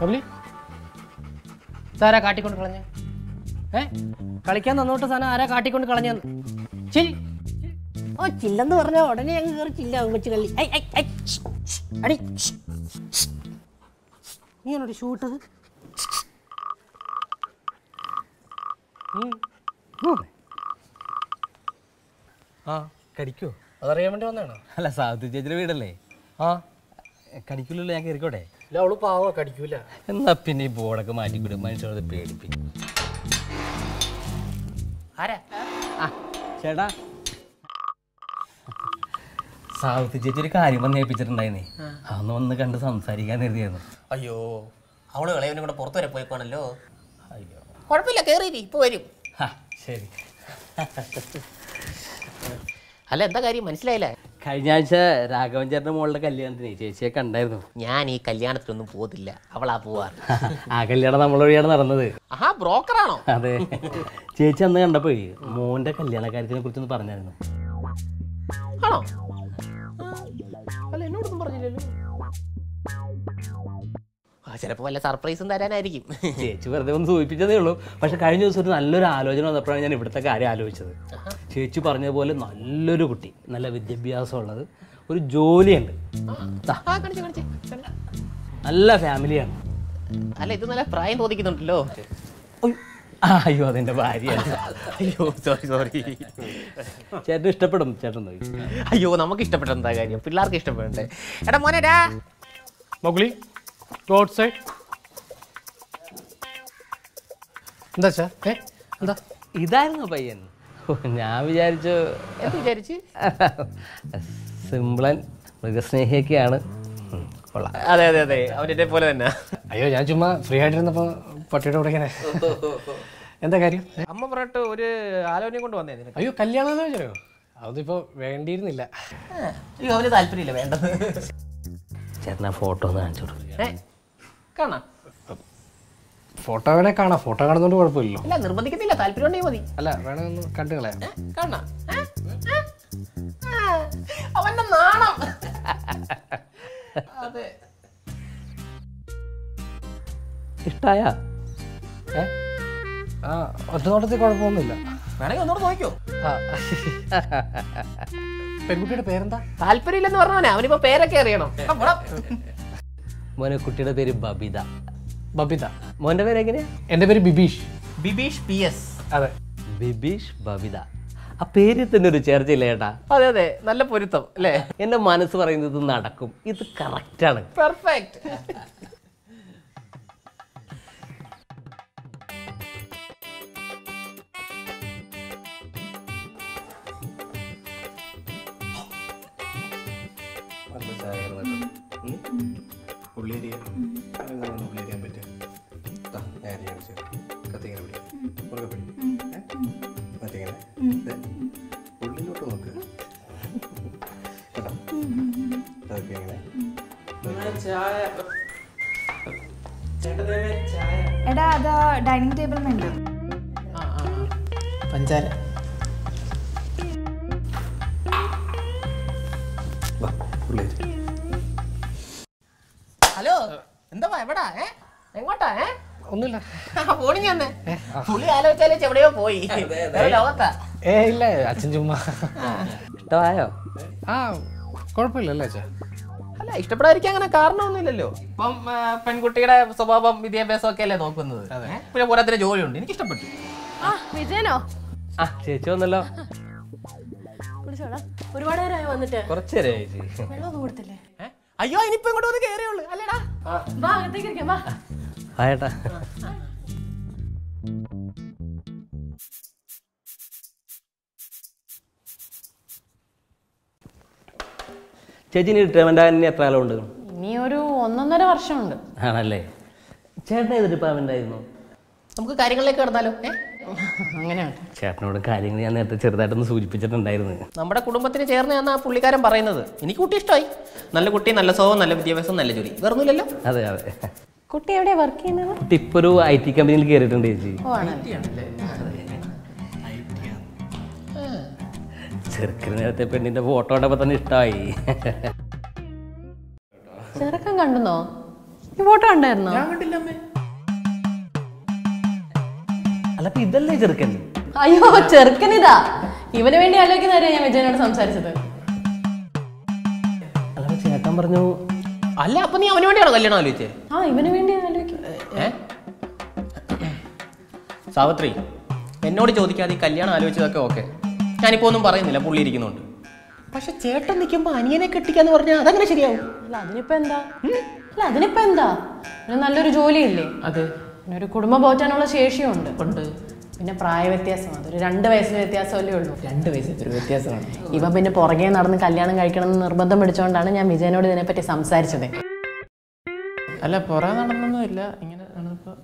Bubbly സാരാ കാട്ടിക്കൊണ്ട് കളഞ്ഞ ഏ കളിക്കാൻ തന്നോട്ട് സാധനം ആരാ കാട്ടിക്കൊണ്ട് കളഞ്ഞെന്ന് ശരി ഓ ചില്ലെന്ന് പറഞ്ഞ ഉടനെ അങ്ങ് കയറി ചില്ല വെച്ച് കളി ഐ, ഐ, ഐ, ഷ്, ഷ്, അടി ഷ്, ഷ്. നീയാണോടി ഷൂ ഇട്ടത് ഉം. ഉം. ആ കടിക്കോ അതറിയാൻ വേണ്ടി വന്നതാണോ അല്ല സാധു ചേച്ചിയുടെ വീടല്ലേ ആ കടിക്കില്ലല്ലോ ഞാൻ കയറിക്കോട്ടെ ഇല്ല അവള് പാവ കടിക്കൂല എന്നാ പിന്നെ ഈ ബോർഡൊക്കെ മാറ്റിക്കൂടും മനുഷ്യനത് പേടിപ്പിക്കും ആരാ ആ ചേട്ടാ സാവിത്രി ചേച്ചി ഒരു കാര്യം വന്ന് ഏൽപ്പിച്ചിട്ടുണ്ടായിരുന്നേ അതൊന്ന് വന്ന് കണ്ട് സംസാരിക്കാൻ കരുതിയായിരുന്നു അയ്യോ അവള് ഇളയവനും കൂടെ പുറത്തു വരെ പോയിക്കോണല്ലോ അയ്യോ കുഴപ്പമില്ല കയറിയിരി ഇപ്പൊ വരും ഹാ, ശരി അല്ല എന്താ കാര്യം മനസ്സിലായില്ല കഴിഞ്ഞ ആഴ്ച രാഘവൻ ചേട്ടൻ്റെ മോളുടെ കല്യാണത്തിന് ചേച്ചിയെ കണ്ടായിരുന്നു ഞാൻ ഈ കല്യാണത്തിനൊന്നും പോകത്തില്ല അവളാ പോവാറ് ആ കല്യാണം നമ്മളൊഴിയാണ് നടന്നത് ആഹാ ബ്രോക്കറാണോ അതെ ചേച്ചി അന്ന് കണ്ടപ്പോഴേ മോന്റെ കല്യാണ കാര്യത്തിനെ കുറിച്ചൊന്ന് പറഞ്ഞായിരുന്നു ആണോ ആ, അല്ല എന്നോടൊന്നും പറഞ്ഞില്ലല്ലോ ആ ചിലപ്പോ വല്ല സർപ്രൈസും തരാനായിരിക്കും ചേച്ചി വെറുതെ ഒന്ന് സൂചിപ്പിച്ചതേ ഉള്ളൂ പക്ഷെ കഴിഞ്ഞ ദിവസം ഒരു നല്ലൊരു ആലോചന വന്നപ്പോഴാണ് ഞാൻ ഇവിടുത്തെ കാര്യം ആലോചിച്ചത് ചേച്ചി പറഞ്ഞതുപോലെ നല്ലൊരു കുട്ടി നല്ല വിദ്യാഭ്യാസം ഉള്ളത് ഒരു ജോലിയുണ്ട് ദാ, ആ കാണിച്ചു കാണിച്ചു നല്ല ഫാമിലിയാണ് അല്ല ഇത് നല്ല പ്രായം തോന്നിക്കുന്നുണ്ടല്ലോ ഉയ്. ആ, അയ്യോ അതെന്റെ ഭാര്യയാണ് അയ്യോ സോറി സോറി ചേട്ടൻ ഇഷ്ടപ്പെടും ചേട്ടൻ നോക്കി അയ്യോ നമുക്ക് ഇഷ്ടപ്പെട്ട എന്താ കാര്യം പിള്ളേർക്ക് ഇഷ്ടപ്പെടണ്ടേ എടാ മോനെടാ മൗഗ്ലി ഗോ ഔട്ട് സൈഡ് എന്താ ചാ ഏ എന്താ ഇതായിരുന്നു പയ്യൻ ഓ, ഞാൻ വിചാരിച്ചു എന്ത് വിചാരിച്ച് സിംപ്ലൻ മൃഗസ്നേഹിയൊക്കെയാണ് ഉം, കൊള്ളാം അതെ അതെ അതെ അവനെ പോലെ തന്നെ അയ്യോ ഞാൻ ചുമ്മാ ഫ്രീ ആയിട്ടിരുന്നപ്പോ പട്ടിയുടെ കൂടെ ഇങ്ങനെ എന്താ കാര്യം ഏ? അമ്മ പറഞ്ഞിട്ട് ഒരു ആലോചനയും കൊണ്ട് വന്നേ നിനക്ക് അയ്യോ കല്യാണം ആലോചനയോ അതിപ്പോ വേണ്ടിയിരുന്നില്ല അയ്യോ അവന് താല്പര്യമില്ല വേണ്ടത് ചേട്ടൻ ആ ഫോട്ടോ ഒന്ന് കാണിച്ചു കൊടുക്കും ഏ കാണാം ഫോട്ടോ വേണേ കാണാം ഫോട്ടോ കാണുന്നോണ്ട് കുഴപ്പമില്ലല്ലോ ഇല്ല നിർബന്ധിക്കത്തില്ല താല്പര്യം ഉണ്ടെങ്കിൽ മതി അല്ല വേണേ ഒന്ന് കണ്ടു കളയാം ഏ, കാണാം ഏ? ഏ? ആ, അവന്റെ നാണം അതെ ഇഷ്ടായ ഏ ആ ഒറ്റ നോട്ടത്തിൽ കുഴപ്പമൊന്നുമില്ല വേണമെങ്കിൽ ഒന്നുകൂടെ നോക്കിയോ ആ പെൺകുട്ടിയുടെ പേരെന്താ താല്പര്യമില്ലെന്ന് പറഞ്ഞവനെ അവനിപ്പോ പേരൊക്കെ അറിയണം എടാ, പോടാ. മോനെ കുട്ടിയുടെ പേര് ബബിത ബബിത മോന്റെ പേര് എങ്ങനെയാ എൻ്റെ പേര് ബിബീഷ് ബിബീഷ് പി എസ് അതെ ബിബീഷ് ബബിത ആ പേരിൽ തന്നെ ഒരു ചേർച്ചയില്ല ചേട്ടാ അതെ അതെ നല്ല പൊരുത്തം അല്ലേ എന്റെ മനസ്സ് പറയുന്നത് ഇത് നടക്കും ഇത് കറക്റ്റാണ് പെർഫെക്റ്റ് എടാ അത് ഡൈനിങ് ടേബിളിലുണ്ട് പഞ്ചാര ഹലോ എന്താ എവിടാ ഏ എങ്ങോട്ടാ ഏ ഒന്നുമില്ല ഫോണിങ് തന്നെ പുള്ളി ആലോചിച്ചാലേ എവിടെയോ പോയി വേറെ ലോകത്താ ഏ ഇല്ല അച്ഛൻ ചുമ്മാ ഇഷ്ടമായോ ആ കുഴപ്പമില്ലല്ലേ അച്ഛാ അല്ല ഇഷ്ടപ്പെടാതിരിക്കാൻ അങ്ങനെ കാരണമൊന്നുമില്ലല്ലോ ഇപ്പം ആ, പെൺകുട്ടിയുടെ സ്വഭാവം വിദ്യാഭ്യാസം ഒക്കെ അല്ലേ നോക്കുന്നത് ഏ? പിന്നെ പോരാത്തിന് ജോലിയുണ്ട് എനിക്ക് ഇഷ്ടപ്പെട്ടു ആ വിജയനോ ആ ചേച്ചി വന്നല്ലോ വിളിച്ചോടാ ഒരുപാട് നേരമായി വന്നിട്ട് കുറച്ച് നേരം ചേച്ചി വെള്ളമൊന്നും കൊടുത്തില്ലേ ഏ? അയ്യോ ഇനിയിപ്പോ ഇങ്ങോട്ട് വന്ന് കയറിയുള്ളൂ അല്ലേടാ വാ അകത്തേക്ക് ഇരിക്കാം വാ ആ ചേട്ടാ ചേച്ചി ഇനി റിട്ടയർമെന്റ് ആകാൻ ഇനി എത്ര കാലമുണ്ട് ഇനി ഒരു ഒന്നൊന്നര വർഷമുണ്ട് ആണല്ലേ ചേട്ടൻ ഏത് ഡിപ്പാർട്ട്മെന്റ് ആയിരുന്നു നമുക്ക് കാര്യങ്ങളിലേക്ക് കടന്നാലോ ഏ? അങ്ങനെയാണ് ചേട്ടനോട് കാര്യങ്ങൾ ഞാൻ നേരത്തെ ചെറുതായിട്ടൊന്ന് സൂചിപ്പിച്ചിട്ടുണ്ടായിരുന്നു നമ്മുടെ കുടുംബത്തിന് ചേർന്ന് എന്നാ പുള്ളിക്കാരൻ പറയുന്നത് എനിക്ക് കുട്ടി ഇഷ്ടമായി നല്ല കുട്ടി നല്ല സ്വഭാവം നല്ല വിദ്യാഭ്യാസം നല്ല ജോലി വേറൊന്നുമില്ലല്ലോ അതെ അതെ കുട്ടി എവിടെയാ വർക്ക് ചെയ്യുന്നത് കുട്ടി ഇപ്പൊ ഒരു ഐ ടി കമ്പനിയിൽ കയറിയിട്ടുണ്ട് ചേച്ചി ഓ ആണല്ലേ ചെറുക്കിന് നേരത്തെ പെണ്ണിന്റെ ഫോട്ടോ കണ്ടപ്പോ തന്നെ ഇഷ്ടമായി ചെറുക്കം കണ്ടുന്നോ ഈ ഫോട്ടോ ഉണ്ടായിരുന്നോ ഞാൻ കണ്ടില്ല അമ്മേ അല്ല അപ്പൊ ഇതല്ലേ ചെറുക്കൻ അയ്യോ ചെറുക്കനിതാ ഇവന് വേണ്ടി ആലോചിക്കുന്ന കാര്യം ഞാൻ വിജയനോട് സംസാരിച്ചത് അല്ല അപ്പൊ ചേട്ടൻ പറഞ്ഞു അല്ല അപ്പൊ നീ അവന് വേണ്ടിയാണോ കല്യാണം ആലോചിച്ചേ ആ ഇവന് വേണ്ടി ആലോചിക്കും ഏ സാവിത്രി എന്നോട് ചോദിക്കാതെ ഈ കല്യാണം ആലോചിച്ചതൊക്കെ ഓക്കെ ഞാനിപ്പോ ഒന്നും പറയുന്നില്ല പുള്ളി ഇരിക്കുന്നുണ്ട് പക്ഷെ ചേട്ടൻ നിൽക്കുമ്പോ അനിയനെ കെട്ടിക്കാന്ന് പറഞ്ഞാൽ അതങ്ങനെ ശരിയാവും അല്ല അതിനിപ്പോ എന്താ അല്ല അതിനിപ്പോ എന്താ ഒരു നല്ലൊരു ജോലിയില്ലേ അതെ പിന്നെ ഒരു കുടുംബം പോറ്റാനുള്ള ശേഷിയുണ്ട് ഉണ്ട് പിന്നെ പ്രായ വ്യത്യാസം അതൊരു രണ്ട് വയസ്സിന് വ്യത്യാസമല്ലേ ഉള്ളൂ രണ്ട് വയസ്സിൽ ഒരു വ്യത്യാസമാണ് ഇവ പിന്നെ പുറകെ നടന്ന് കല്യാണം കഴിക്കണം എന്ന് നിർബന്ധം പിടിച്ചുകൊണ്ടാണ് ഞാൻ വിജയനോട് ഇതിനെപ്പറ്റി സംസാരിച്ചത് അല്ല പുറകെ നടന്നൊന്നുമില്ല ഇങ്ങനെ നടന്നപ്പോ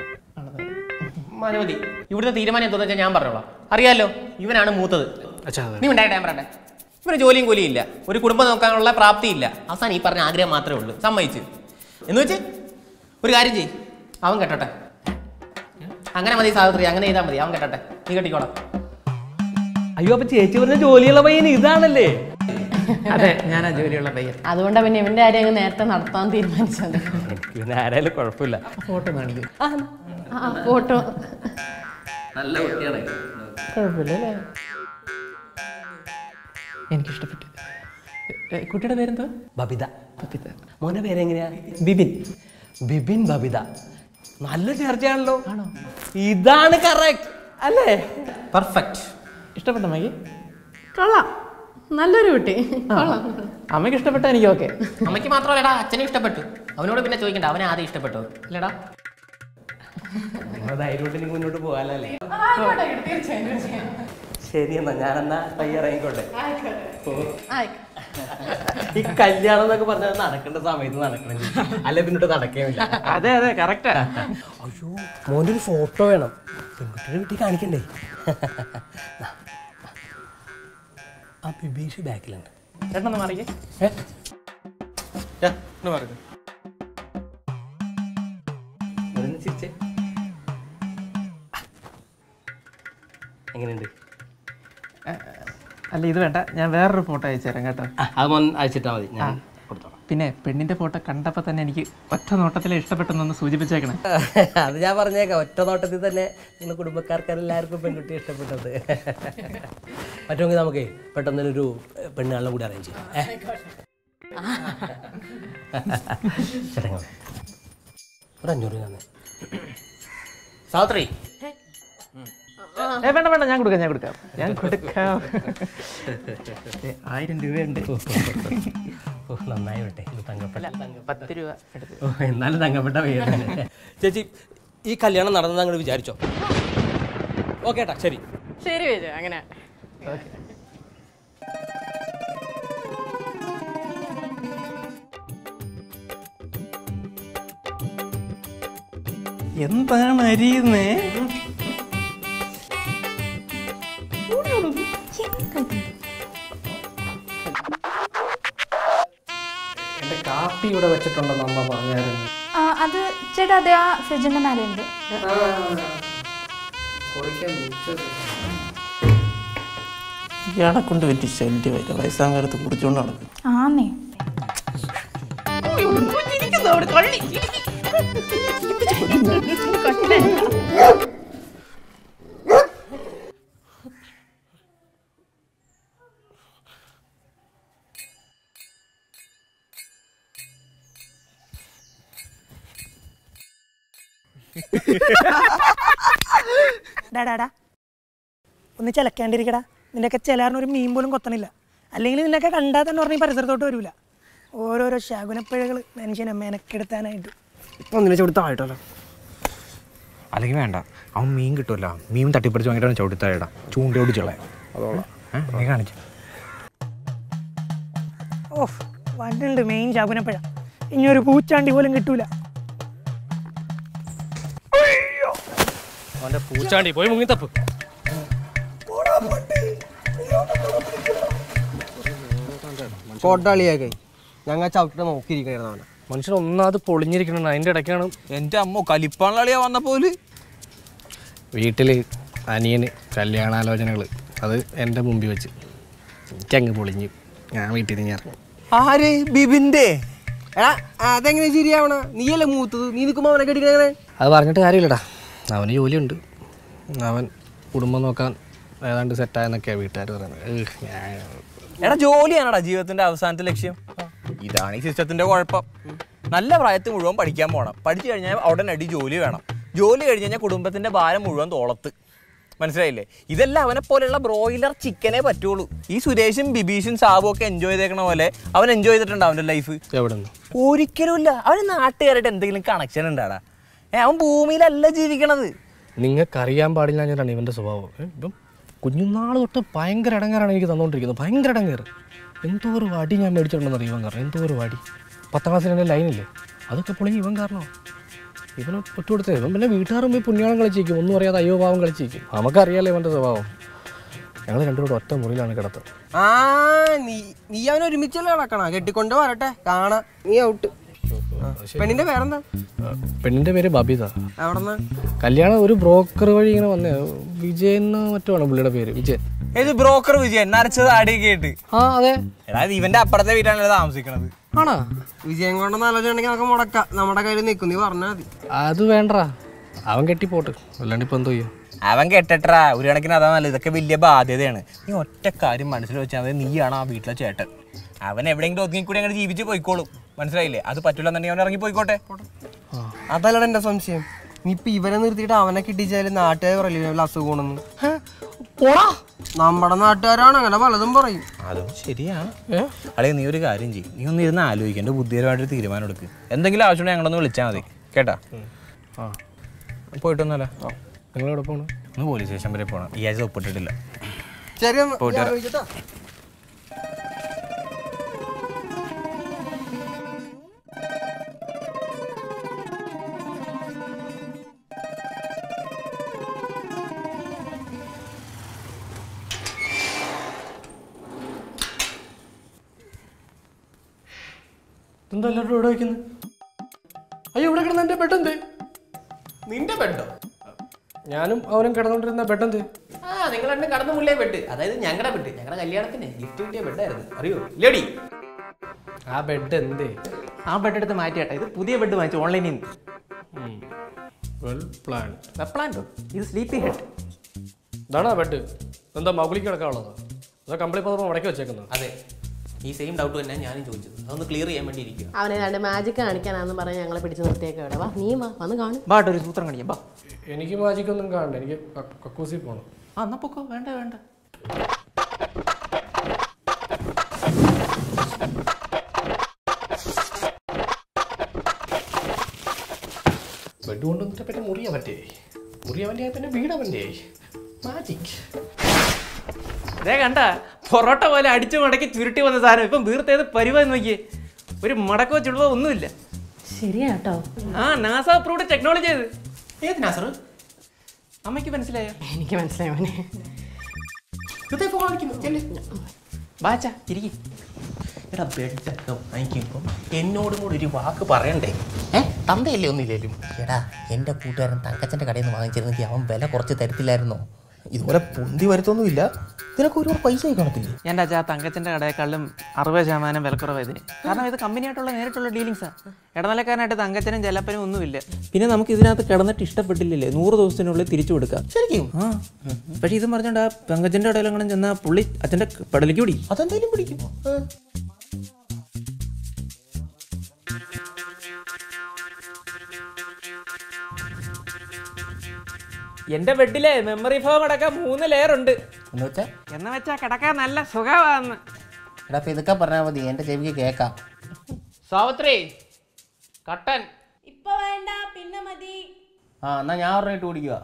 മതി ഇവിടുത്തെ തീരുമാനം എന്താണെന്ന് വെച്ചാൽ ഞാൻ പറഞ്ഞോളാം അറിയാലോ ഇവനാണ് മൂത്തത് നീ ഉണ്ടായിട്ടെ ഞാൻ പറയട്ടെ ഇവന് ജോലിയും കൂലിയും ഇല്ല ഒരു കുടുംബം നോക്കാനുള്ള പ്രാപ്തി ഇല്ല അവസാനം ഈ പറഞ്ഞ ആഗ്രഹം മാത്രമേ ഉള്ളൂ സമ്മതിച്ച് എന്ന് വെച്ച് ഒരു കാര്യം ചെയ്യ് അവൻ കെട്ടട്ടെ അങ്ങനെ മതി സാവിത്രി അങ്ങനെ ചെയ്താൽ മതി അവൻ കെട്ടട്ടെ നീ കെട്ടിക്കോളാം അയ്യോ അപ്പൊ ചേച്ചി പറഞ്ഞ ജോലിയുള്ള പയ്യൻ ഇതാണല്ലേ അതെ ഞാനാ ജോലിയുള്ള പയ്യൻ അതുകൊണ്ടാണ് പിന്നെ ഇവന്റെ കാര്യം അങ്ങ് നേരത്തെ നടത്താൻ തീരുമാനിച്ചത് എനിക്ക് പിന്നെ ആരായാലും കുഴപ്പമില്ല ഫോട്ടോ കാണിക്കും ആ ഫോട്ടോ നല്ല കുട്ടിയാണ് കുഴപ്പമില്ലല്ലേ എനിക്കിഷ്ടപ്പെട്ടു എ, കുട്ടിയുടെ പേരെന്തോ ബബിത ബബിത മോന്റെ പേരെങ്ങനെയാ ബിബിൻ ബിബിൻ ബബിത നല്ല ചേർച്ചയാണല്ലോ ഇതാണ് കറക്റ്റ് അല്ലേ പെർഫെക്റ്റ് ഇഷ്ടപ്പെട്ട അമ്മയ്ക്ക് കൊള്ളാം നല്ലൊരു കുട്ടി കൊള്ളാം അമ്മയ്ക്ക് ഇഷ്ടപ്പെട്ട എനിക്ക് ഓക്കെ അമ്മയ്ക്ക് മാത്രമല്ലടാ അച്ഛനും ഇഷ്ടപ്പെട്ടു അവനോട് പിന്നെ ചോദിക്കണ്ട അവനെ ആദ്യം ഇഷ്ടപ്പെട്ടു അല്ലേടാ ധൈര്യമായിട്ട് മുന്നോട്ട് പോകാനല്ലേ ശരി എന്നാ ഞാനെന്നാ തയ്യാറായിക്കോട്ടെ ഈ കല്യാണം എന്നൊക്കെ പറഞ്ഞാൽ നടക്കേണ്ട സമയത്ത് നടക്കണം അല്ലെ പിന്നോട്ട് നടക്കേമില്ല അതെ അതെ കറക്റ്റാ അയ്യോ മോൻ്റെ ഒരു ഫോട്ടോ വേണം പെൺകുട്ടിയുടെ വീട്ടിൽ കാണിക്കണ്ടേ ആ ബിബീഷ് ബാക്കിലുണ്ട് ചേട്ടനൊന്ന് മാറിക്കേ ഏ? ഇവിടുന്ന് ചിരിച്ചേ എങ്ങനെയുണ്ട് അല്ല ഇത് വേണ്ട ഞാൻ വേറൊരു ഫോട്ടോ അയച്ചു തരാം കേട്ടോ ആ, അത് മോൻ അയച്ചിട്ടാ മതി ഞാൻ കൊടുത്തോളാം പിന്നെ പെണ്ണിന്റെ ഫോട്ടോ കണ്ടപ്പോ തന്നെ എനിക്ക് ഒറ്റ നോട്ടത്തിലെ ഇഷ്ടപ്പെട്ടെന്നൊന്ന് സൂചിപ്പിച്ചേക്കണേ അത് ഞാൻ പറഞ്ഞേക്കാം ഒറ്റ നോട്ടത്തിൽ തന്നെ നിങ്ങൾ കുടുംബക്കാർക്ക് എല്ലാവർക്കും പെൺകുട്ടി ഇഷ്ടപ്പെട്ടത് പറ്റുമെങ്കിൽ നമുക്ക് പെട്ടെന്ന് ഒരു പെണ്ണുകാളിനെ കൂടി അറേഞ്ച് ചെയ്യാം ഏ? ചേട്ടാ ഇങ്ങ് വാ. ഒരു അഞ്ഞൂറ് തന്നെ സാവിത്രി ഏ വേണ്ട വേണ്ട ഞാൻ കൊടുക്കാം ഞാൻ കൊടുക്കാം ഞാൻ കൊടുക്കാം ഏ, ആയിരം രൂപയുണ്ട് ഓ നന്നായി വിട്ടെ ഇത് തങ്കപ്പെട്ട പത്ത് രൂപ എടുത്ത് ഓ എന്നാലും തങ്കപ്പെട്ട പേര് ചേച്ചി ഈ കല്യാണം നടന്നത് അങ്ങോട്ട് വിചാരിച്ചോ ഓക്കെ ഏട്ടാ ശരി ശരി വിജയ അങ്ങനെ എന്താണ് അരിയുന്നേ എന്റെ കാപ്പി ഇവിടെ വെച്ചിട്ടുണ്ടെന്ന് അമ്മ പറഞ്ഞായിരുന്നു ആ, അത് ചേട്ടാ അതെ ആ ഫ്രിഡ്ജിന്റെ മേലെ ഉണ്ട് ഇയാളെ കൊണ്ട് പറ്റി ശല്യമായില്ല വയസ്സാം കാലത്ത് കുടിച്ചുകൊണ്ട് നടക്കും ആന്നേ ഡാടാ ഒന്ന് ചിലക്കാണ്ടിരിക്കടാ നിന്റെയൊക്കെ ചിലറിന് ഒരു മീൻ പോലും കൊത്തണില്ല അല്ലെങ്കിൽ നിന്നൊക്കെ കണ്ടാൽ തന്നെ പറഞ്ഞ ഈ പരിസരത്തോട്ട് വരില്ല ഓരോരോ ശകുനപ്പിഴകൾ മനുഷ്യനെ മെനക്കെടുത്താനായിട്ട് ഇപ്പൊ ഒന്നിനെ ചവിടുത്തായിട്ടല്ലോ അല്ലെങ്കിൽ വേണ്ട അവൻ മീൻ കിട്ടുമല്ലോ മീൻ തട്ടിപ്പറിച്ച് വാങ്ങിയിട്ടാണ് ചവിട്ടിത്താഴ ചൂണ്ടയോട് ചെള്ളേ അതോളാം നീ കാണിച്ചു ഓഫ് വണ്ടുണ്ട് മെയിൻ ശകുനപ്പിഴ ഇനി ഒരു പൂച്ചാണ്ടി പോലും കിട്ടൂല അവന്റെ പൂച്ചാണ്ടി പോയി മുങ്ങി തപ്പ് കോട്ടാളിയാക്കേ ഞങ്ങൾ ചവിട്ടിട്ട് നോക്കിയിരിക്കണായിരുന്നു അവനെ മനുഷ്യൻ ഒന്നാമത് പൊളിഞ്ഞിരിക്കണം അതിന്റെ ഇടയ്ക്കാണ് എൻ്റെ അമ്മ കലിപ്പാണളിയാ വന്നപ്പോല് വീട്ടിൽ അനിയന് കല്യാണാലോചനകൾ അത് എൻ്റെ മുമ്പിൽ വെച്ച് എനിക്കങ്ങ് പൊളിഞ്ഞു ഞാൻ വീട്ടിൽ നിന്ന് ഇറങ്ങി ആര് ബിബിൻ്റെ എടാ അതെങ്ങനെ ശരിയാവണ നീയല്ലേ മൂത്തത് നീ നിൽക്കുമ്പോൾ അവനെ കെട്ടിക്കണേ അത് പറഞ്ഞിട്ട് കാര്യമില്ലടാ അവന് ജോലിയുണ്ട് അവൻ കുടുംബം നോക്കാൻ ഏതാണ്ട് സെറ്റായെന്നൊക്കെയാണ് വീട്ടുകാർ പറയുന്നത് ഏഹ്, ഞാൻ എടാ ജോലിയാണടാ ജീവിതത്തിന്റെ അവസാനത്തെ ലക്ഷ്യം ഇതാണ് ഈ സിസ്റ്റത്തിന്റെ കുഴപ്പം നല്ല പ്രായത്തിൽ മുഴുവൻ പഠിക്കാൻ പോകണം പഠിച്ചു കഴിഞ്ഞാൽ ഉടനടി ജോലി വേണം ജോലി കഴിഞ്ഞ് കഴിഞ്ഞാൽ കുടുംബത്തിന്റെ ഭാരം മുഴുവൻ തോളത്ത് മനസ്സിലായില്ലേ ഇതെല്ലാം അവനെ പോലെയുള്ള ബ്രോയിലർ ചിക്കനെ പറ്റുള്ളൂ ഈ സുരേഷും ബിബീഷും സാബും ഒക്കെ എൻജോയ് ചെയ്തേക്കണ പോലെ അവൻ എൻജോയ് ചെയ്തിട്ടുണ്ടോ അവന്റെ ലൈഫ് എവിടെ നിന്ന് ഒരിക്കലും ഇല്ല അവന് നാട്ടുകാരായിട്ട് എന്തെങ്കിലും കണക്ഷൻ ഉണ്ടാടാ ഏ അവൻ ഭൂമിയിലല്ല ജീവിക്കണത് നിങ്ങൾക്കറിയാൻ പാടില്ല ഞാനാണ് ഇവൻ്റെ സ്വഭാവം ഏ, ഇപ്പം കുഞ്ഞുനാൾ തൊട്ട് ഭയങ്കര ഇടങ്ങേറാണ് എനിക്ക് തന്നുകൊണ്ടിരിക്കുന്നത് ഭയങ്കര ഇടങ്ങേറ് എന്തോ ഒരു വടി ഞാൻ മേടിച്ചിട്ടുണ്ടെന്ന് അറിയാൻ കാരണം എന്തോ ഒരു വടി പത്താം ക്ലാസ്സിൽ എൻ്റെ ലൈനില്ലേ അതൊക്കെ പൊളിഞ്ഞ് ഇവൻ കാരണമാണ് ഇവന് ഒറ്റ കൊടുത്തേ ഇവൻ പിന്നെ വീട്ടുകാരും പോയി പുണ്യാളം കളിച്ചിരിക്കും ഒന്നും അറിയാതെ അയ്യോ പാവം കളിച്ചിരിക്കും നമുക്കറിയാലോ ഇവൻ്റെ സ്വഭാവം ഞങ്ങൾ രണ്ടുപേരും ഒറ്റ മുറിയിലാണ് കിടത്തത് ആ നീ നീ അവൻ ഒരുമിച്ചല്ലേ കിടക്കണ കെട്ടിക്കൊണ്ട് വരട്ടെ കാണാ നീ ഔട്ട് പെണ്ണിന്റെ പേരെന്താ പെണ്ണിൻ്റെ പേര് ബബിത എവിടെന്നാ കല്യാണം ഒരു ബ്രോക്കർ വഴി ഇങ്ങനെ വന്നേ വിജയൻ എന്നോ മറ്റോ ആണ് പുള്ളിയുടെ പേര് വിജയൻ ഏത് ബ്രോക്കർ വിജയൻ നരച്ചത് ആടി കേട്ട് ആ അതെ എടാ ഇത് ഇവന്റെ അപ്പുറത്തെ വീട്ടിലാണ് താമസിക്കണത് ആണോ വിജയം കൊണ്ടെന്ന് ആലോചിച്ചുണ്ടെങ്കിൽ നമുക്ക് മുടക്കാം നമ്മുടെ കയ്യിൽ നിൽക്കും നീ പറഞ്ഞാൽ മതി അത് വേണ്ടടാ അവൻ കെട്ടിപ്പോട്ട് അല്ലാണ്ട് ഇപ്പൊ എന്തോ ചെയ്യും അവൻ കെട്ടട്ടാ ഒരു കണക്കിന് അതാ നല്ലത് ഇതൊക്കെ വലിയ ബാധ്യതയാണ് നീ ഒറ്റ കാര്യം മനസ്സിൽ വെച്ചാൽ മതി നീയാണ് ആ വീട്ടിലെ ചേട്ടൻ അവൻ എവിടെയെങ്കിലും ഒതുങ്ങി കൂടി അങ്ങനെ ജീവിച്ച് പോയിക്കോളും മനസ്സിലായില്ലേ അത് പറ്റില്ല എന്നുണ്ടെങ്കിൽ അവൻ ഇറങ്ങി പോയിക്കോട്ടെ അതല്ലടാ എന്റെ സംശയം നീ ഇപ്പൊ ഇവരെ നിർത്തിയിട്ട് അവനെ കിട്ടിച്ചാല് നാട്ടുകാർ പറയില്ല വല്ല അസുഖമാണെന്ന് നമ്മുടെ നാട്ടുകാരാണ് അങ്ങനെ പലതും പറയും അതും ശരിയാണ് അളെ നീ ഒരു കാര്യം ചെയ്യും നീ ഒന്ന് ഇരുന്ന് ആലോചിക്കേണ്ട ബുദ്ധിപരമായിട്ട് തീരുമാനം എടുക്ക് എന്തെങ്കിലും ആവശ്യമുണ്ടെങ്കിൽ ഞങ്ങളൊന്ന് വിളിച്ചാൽ മതി കേട്ടാ ആ പോയിട്ടൊന്നുമല്ല നിങ്ങൾ എവിടെ പോകണം ഒന്ന് പോലീസ് സ്റ്റേഷൻ വരെ പോകണം ഈ ആഴ്ച ഒപ്പിട്ടിട്ടില്ല ശരി എന്നാ, പോയിട്ട് ഞാൻ വരാം. ആലോചിക്കട്ടാ. എന്താ എല്ലാവരും ഇവിടെ വയ്ക്കുന്നത് അയ്യോ ഇവിടെ കിടന്ന എൻ്റെ ബെഡ് എന്തേ നിന്റെ ബെഡോ ഞാനും അവനും കിടന്നുകൊണ്ടിരുന്ന ബെഡ് എന്തേ ആ നിങ്ങൾ രണ്ട് കടന്നു മുള്ളേ ബെഡ് അതായത് ഞങ്ങളുടെ ബെഡ് ഞങ്ങളുടെ കല്യാണത്തിന് ഗിഫ്റ്റ് കിട്ടിയ ബെഡായിരുന്നു അറിയോ ലേഡി ആ ബെഡ് എന്തേ ആ ബെഡ് എടുത്ത് മാറ്റിയാട്ടെ ഇത് പുതിയ ബെഡ് വാങ്ങിച്ചു ഓൺലൈനിൽ നിന്ന് വെൽ പ്ലാൻ വെപ്ലാൻഡോ ഇത് സ്ലീപ്പി ഹെഡ് ഇതാണോ ബെഡ് എന്താ മൗലിക്ക് കിടക്കാനുള്ളത് അതോ കമ്പിളി പദം മടക്കി വെച്ചേക്കുന്നത് അതെ ഈ സെയിം ഡൗട്ട് തന്നെ ഞാനും ചോദിച്ചത് അതൊന്ന് ക്ലിയർ ചെയ്യാൻ വേണ്ടി ഇരിക്കുക അവനെ രണ്ട് മാജിക് കാണിക്കാനാന്ന് പറഞ്ഞ് ഞങ്ങളെ പിടിച്ച് നിർത്തിയേക്ക് ഇവിടെ വാ നീ വാ വന്ന് കാണും ബാട്ട് ഒരു സൂത്രം കാണിക്കാം ബാ എനിക്ക് മാജിക്കൊന്നും കാണണ്ട എനിക്ക് ക- കക്കൂസിൽ പോകണം ആ എന്നാ പൊക്കോ വേണ്ട വേണ്ട ബെഡ് കൊണ്ടുവന്നിട്ട് പിന്നെ മുറിയാ പറ്റേ മുറിയാ പറ്റേ പിന്നെ വീടാ പറ്റേ മാജിക് അതേ കണ്ട പൊറോട്ട പോലെ അടിച്ചു മടക്കി ചുരുട്ടി വന്ന സാധനം ഇപ്പം വീർത്തേത് പരിവായി നോക്കിയേ ഒരു മടക്കോ ചുടുവോ ഒന്നുമില്ല ശരിയാ കേട്ടോ ആ നാസ അപ്രൂവ്ഡ് ടെക്നോളജി അത് ഏത് നാസർ അമ്മയ്ക്ക് മനസ്സിലായോ എനിക്ക് മനസ്സിലായി മോനെ ഹൃദയ ഫോൺ കാണിക്കുന്നു ചെല്ല്. വാച്ചാ ഇരിക്കും എടാ ബെഡൊക്കെ വാങ്ങിക്കുമ്പം എന്നോടും കൂടി ഒരു വാക്ക് പറയണ്ടേ ഏ തന്തയല്ലേ ഒന്നുമില്ലേലും എടാ എൻ്റെ കൂട്ടുകാരൻ തങ്കച്ചൻ്റെ കടയിൽ നിന്ന് വാങ്ങിച്ചിരുന്നെങ്കിൽ അവൻ വില കുറച്ച് തരത്തില്ലായിരുന്നോ ഇതുപോലെ പൊന്തി വരുത്തൊന്നുമില്ല ഇതിനൊക്കെ ഒരുപാട് പൈസ കാണത്തില്ലേ എൻ്റെ അച്ഛാ തങ്കച്ചൻ്റെ കടയേക്കാളും അറുപത് ശതമാനം വിലക്കുറവ് ഇതിന് കാരണം ഇത് കമ്പനിയായിട്ടുള്ള നേരിട്ടുള്ള ഡീലിങ്സാ ഇടനിലക്കാരനായിട്ട് തങ്കച്ചനും ജലപ്പനും ഒന്നുമില്ല പിന്നെ നമുക്ക് ഇതിനകത്ത് കിടന്നിട്ട് ഇഷ്ടപ്പെട്ടില്ലേ നൂറ് ദിവസത്തിനുള്ളിൽ തിരിച്ചു കൊടുക്കാം ശരിക്കും ആ പക്ഷേ ഇതും പറഞ്ഞോണ്ട് ആ തങ്കച്ചൻ്റെ കടയിലെങ്ങനെ ചെന്നാൽ പുള്ളി അച്ഛൻ്റെ പെടലേക്ക് പിടി അതെന്തായാലും പിടിക്കും ആ. എൻ്റെ ബെഡിലെ മെമ്മറി ഫോം അടക്കം മൂന്ന് ലെയർ ഉണ്ട് എന്ന് വെച്ചാ എന്ന് വെച്ചാൽ കിടക്കാൻ നല്ല സുഖമാന്ന് എടാ അപ്പൊ ഇതൊക്കെ പറഞ്ഞാൽ മതി എൻ്റെ ചെവിക്ക് കേൾക്കാം സാവത്രി കട്ടൻ ഇപ്പൊ വേണ്ട പിന്നെ മതി ആ എന്നാ ഞാൻ പറഞ്ഞിട്ട് കുടിക്കുക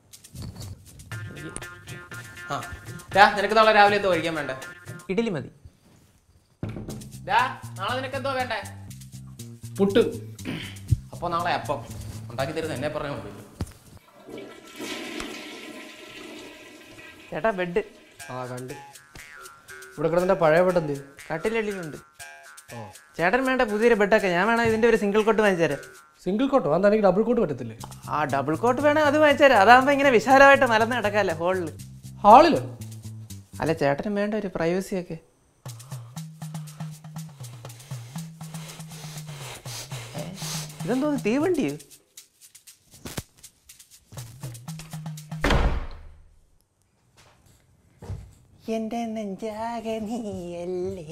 ആ ദാ, നിനക്ക് നാളെ രാവിലെ എന്തോ കഴിക്കാൻ വേണ്ടേ ഇഡലി മതി ദാ, നാളെ നിനക്ക് എന്തോ വേണ്ടേ പുട്ട് അപ്പോൾ നാളെ അപ്പം ഉണ്ടാക്കി തരുന്ന എന്നെ പറഞ്ഞാൽ മതി ചേട്ടാ ബെഡ് ആ കണ്ട് ഇവിടെ കിടന്നിട്ട് പഴയ ബെഡ് എന്തേ കട്ടിലടിയിലുണ്ട് ചേട്ടൻ വേണ്ട പുതിയൊരു ബെഡൊക്കെ ഞാൻ വേണം ഇതിൻ്റെ ഒരു സിംഗിൾ കോട്ട് വാങ്ങിച്ചു തരാം സിംഗിൾ കോട്ടോ അതെന്താ എനിക്ക് ഡബിൾ കോട്ട് പറ്റത്തില്ലേ ആ ഡബിൾ കോട്ട് വേണേ അത് വാങ്ങിച്ചു തരാം അതാകുമ്പോൾ ഇങ്ങനെ വിശാലമായിട്ട് മലന്ന് കിടക്കാല്ലേ ഹോളിൽ ഹാളില് അല്ല ചേട്ടനും വേണ്ട ഒരു പ്രൈവസി ഒക്കെ ഇതെന്തോ തീവണ്ടി എന്റെ നെഞ്ചാകെ നീയല്ലേ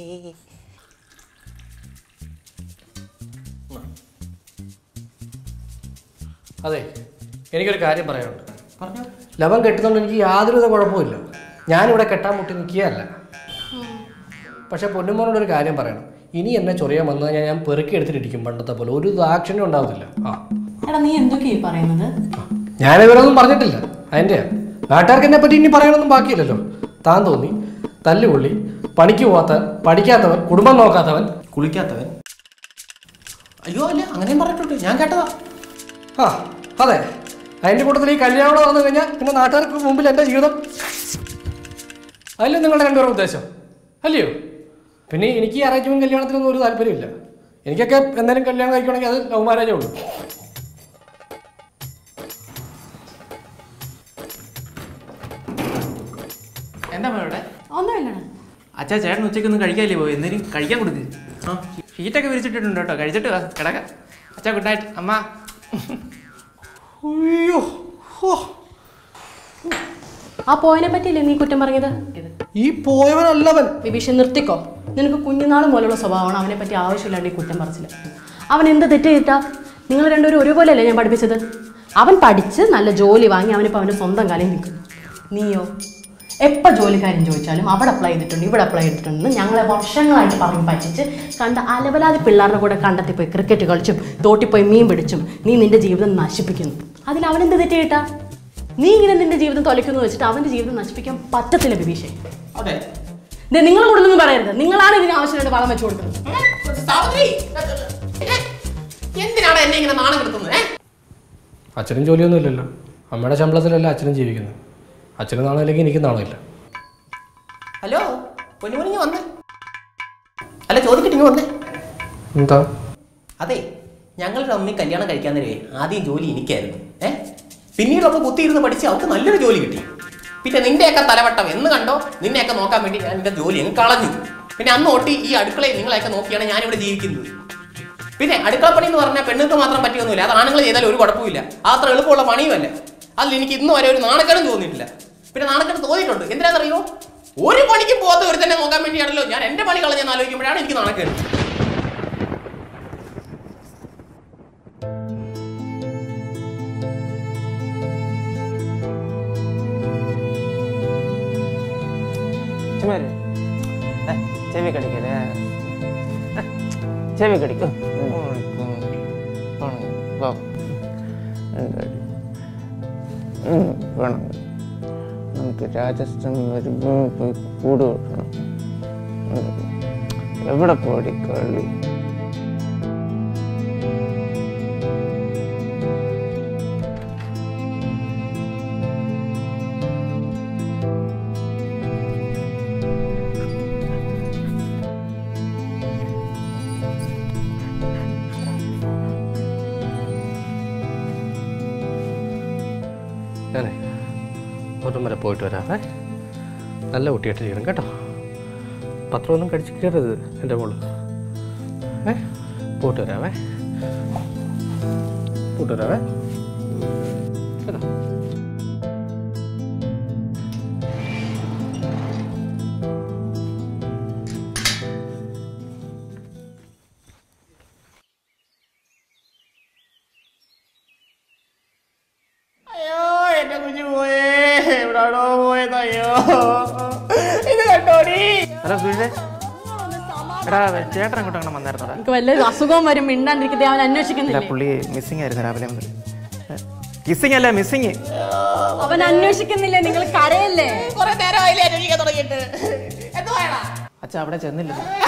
അതെ എനിക്കൊരു കാര്യം പറയാനുണ്ട് ലവൻ കെട്ടുന്നതുകൊണ്ട് എനിക്ക് യാതൊരുവിധ കുഴപ്പമില്ല ഞാനിവിടെ കെട്ടാൻ മുട്ടി നിൽക്കുകയല്ല പക്ഷെ പൊന്നുമോനോടൊരു കാര്യം പറയണം ഇനി എന്നെ ചൊറിയാൻ വന്നു കഴിഞ്ഞാൽ ഞാൻ പെറുക്കി എടുത്തിട്ടിരിക്കും പണ്ടത്തെ പോലെ ഒരു ദാക്ഷിണ്യം ഉണ്ടാവത്തില്ല ആ എടാ നീ എന്തൊക്കെയാ ഈ പറയുന്നത് ഞാൻ ഇവരൊന്നും പറഞ്ഞിട്ടില്ല അതിൻ്റെ നാട്ടുകാർക്ക് എന്നെ പറ്റി ഇനി പറയാനൊന്നും ബാക്കിയില്ലല്ലോ താൻ തോന്നി തല്ലുകൊള്ളി പണിക്ക് പോവാത്തവൻ പഠിക്കാത്തവൻ കുടുംബം നോക്കാത്തവൻ കുളിക്കാത്തവൻ അയ്യോ അല്ല അങ്ങനെയും പറഞ്ഞിട്ടുണ്ട് ഞാൻ കേട്ടതാ ആ അതെ അതിൻ്റെ കൂട്ടത്തിൽ ഈ കല്യാണം നടന്നു കഴിഞ്ഞാൽ പിന്നെ നാട്ടുകാർക്ക് മുമ്പിൽ എൻ്റെ ജീവിതം അതല്ലേ നിങ്ങളുടെ രണ്ടുപേരുടെ ഉദ്ദേശം അല്ലയോ പിന്നെ എനിക്ക് ഈ അറേഞ്ച്മെന്റ് കല്യാണത്തിനൊന്നും ഒരു താല്പര്യമില്ല എനിക്കൊക്കെ എന്തെങ്കിലും കല്യാണം കഴിക്കണമെങ്കിൽ അത് ലവ് മാരേജേ ഉള്ളൂ എന്താ ഇവിടെ ഒന്നുമില്ലടാ അച്ഛാ ചേട്ടൻ ഉച്ചയ്ക്കൊന്നും കഴിക്കാല്ലേ പോയി എന്തെങ്കിലും കഴിക്കാൻ കൊടുക്ക് ആ ഷീറ്റൊക്കെ വിരിച്ചിട്ടിട്ടുണ്ട് കേട്ടോ കഴിച്ചിട്ട് വാ കിടക്ക അച്ഛാ ഗുഡ് നൈറ്റ് അമ്മ അയ്യോ ഹോ, ആ പോയനെ പറ്റിയില്ലേ നീ കുറ്റം പറഞ്ഞത് ഈ പോയവനല്ലവൻ വിഭീഷൺ നിർത്തിക്കോ നിനക്ക് കുഞ്ഞുനാൾ മുതലുള്ള സ്വഭാവമാണ് അവനെ പറ്റി ആവശ്യമില്ലാണ്ട് ഈ കുറ്റം പറച്ചില്ല അവൻ എന്ത് തെറ്റ് ചെയ്തിട്ടാ നിങ്ങൾ രണ്ടുപേരും ഒരുപോലെയല്ലേ ഞാൻ പഠിപ്പിച്ചത് അവൻ പഠിച്ച് നല്ല ജോലി വാങ്ങി അവനിപ്പോൾ അവൻ്റെ സ്വന്തം കാലം നിൽക്കുന്നു നീയോ എപ്പോൾ ജോലിക്കാരൻ ചോദിച്ചാലും അവിടെ അപ്ലൈ ചെയ്തിട്ടുണ്ട് ഇവിടെ അപ്ലൈ ചെയ്തിട്ടുണ്ടെന്ന് ഞങ്ങളെ വർഷങ്ങളായിട്ട് പറഞ്ഞ് പറ്റിച്ച് കണ്ട അലവലാതി പിള്ളേരുടെ കൂടെ കണ്ടെത്തി പോയി ക്രിക്കറ്റ് കളിച്ചും തോട്ടിൽ പോയി മീൻ പിടിച്ചും നീ നിന്റെ ജീവിതം നശിപ്പിക്കുന്നു അതിൽ അവൻ എന്ത് തെറ്റ് ചെയ്തിട്ടാ നീ ഇങ്ങനെ നിന്റെ ജീവിതം തൊലയ്ക്കുന്നു വെച്ചിട്ട് അവന്റെ ജീവിതം നശിപ്പിക്കാൻ പറ്റത്തില്ല ബിബീഷേ അതെ ദേ, നിങ്ങൾ കൂടെ ഒന്നും പറയരുത് നിങ്ങളാണ് ഇതിന് ആവശ്യമായിട്ട് വളം വെച്ചു കൊടുക്കുന്നത് സാവിത്രി എന്തിനാണ് എന്നെ ഇങ്ങനെ നാണം കെടുത്തുന്നത് ഏ? അച്ഛനും ജോലിയൊന്നും ഇല്ലല്ലോ അമ്മയുടെ ശമ്പളത്തിലല്ല അച്ഛനും ജീവിക്കുന്നത് അച്ഛന് നാണമില്ലെങ്കിൽ എനിക്ക് നാണമില്ല ഹലോ പൊന്നുമണിഞ്ഞ് വന്നേ അല്ല ചോദിക്കട്ടെ ഇങ്ങ് വന്നേ എന്താ അതെ ഞങ്ങളുടെ അമ്മ കല്യാണം കഴിക്കാൻ നേരേ ആദ്യം ജോലി എനിക്കായിരുന്നു ഏ പിന്നീട് അവൾക്ക് കുത്തിയിരുന്ന് പഠിച്ച് അവൾക്ക് നല്ലൊരു ജോലി കിട്ടി പിന്നെ നിന്റെയൊക്കെ തലവട്ടം എന്ന് കണ്ടോ നിന്നെയൊക്കെ നോക്കാൻ വേണ്ടി ഞാൻ എന്റെ ജോലി അങ്ങ് കളഞ്ഞു പിന്നെ അന്ന് തൊട്ട് ഈ അടുക്കളയിൽ നിങ്ങളെയൊക്കെ നോക്കിയാണ് ഞാൻ ഇവിടെ ജീവിക്കുന്നത് പിന്നെ അടുക്കള പണി എന്ന് പറഞ്ഞാൽ പെണ്ണുങ്ങൾക്ക് മാത്രം പറ്റിയൊന്നുമില്ല അത് ആണുങ്ങൾ ചെയ്താൽ ഒരു കുഴപ്പമില്ല അത് അത്ര എളുപ്പമുള്ള പണിയുമല്ല അതിൽ എനിക്ക് ഇന്ന് വരെ ഒരു നാണക്കേടും തോന്നിയിട്ടില്ല പിന്നെ നാണക്കേട് തോന്നിയിട്ടുണ്ട് എന്തിനാണെന്നറിയോ ഒരു പണിക്കും പോകാത്ത ഒരു തന്നെ നോക്കാൻ വേണ്ടിയാണല്ലോ ഞാൻ എന്റെ പണി കളഞ്ഞെന്ന് ആലോചിക്കുമ്പോഴാണ് എനിക്ക് നാണക്കേട് ചുമ്മാര് ചെവി കടിക്കല്ലേ ചെവി കടിക്കും വേണം നമുക്ക് രാജസ്ഥാൻ വരുമ്പോൾ പോയി കൂട് വെക്കണം എവിടെ പോടി കളി ഞാനേ ഒന്നും വരെ പോയിട്ട് വരാമേ നല്ല കുട്ടിയായിട്ട് ചെയ്യണം കേട്ടോ പത്രമൊന്നും കടിച്ച് കയറരുത് എൻ്റെ മോള് ഏ പോയിട്ട് വരാമേ പോയിട്ട് വരാമേ കേട്ടോ അയ്യോ എന്റെ കുഞ്ഞു പോയേ എവിടാണോ പോയത് അയ്യോ ഇത് കണ്ടോടി ഹലോ സുരേ എടാ ചേട്ടൻ അങ്ങോട്ട് അങ്ങനെ വന്നായിരുന്നോടാ എനിക്ക് വല്ല അസുഖവും വരും മിണ്ടാണ്ടിരിക്കത്തെ അവൻ അല്ല അന്വേഷിക്കുന്നില്ലേ പുള്ളി മിസ്സിംഗ് ആയിരുന്നു രാവിലെ മുതൽ കിസ്സിംഗ് അല്ല മിസ്സിങ് അവൻ അന്വേഷിക്കുന്നില്ലേ നിങ്ങൾ കരയല്ലേ കുറെ നേരമായില്ലേ അന്വേഷിക്കാൻ തുടങ്ങിയിട്ട് എന്തുവാടാ അച്ഛ അവിടെ ചെന്നില്ല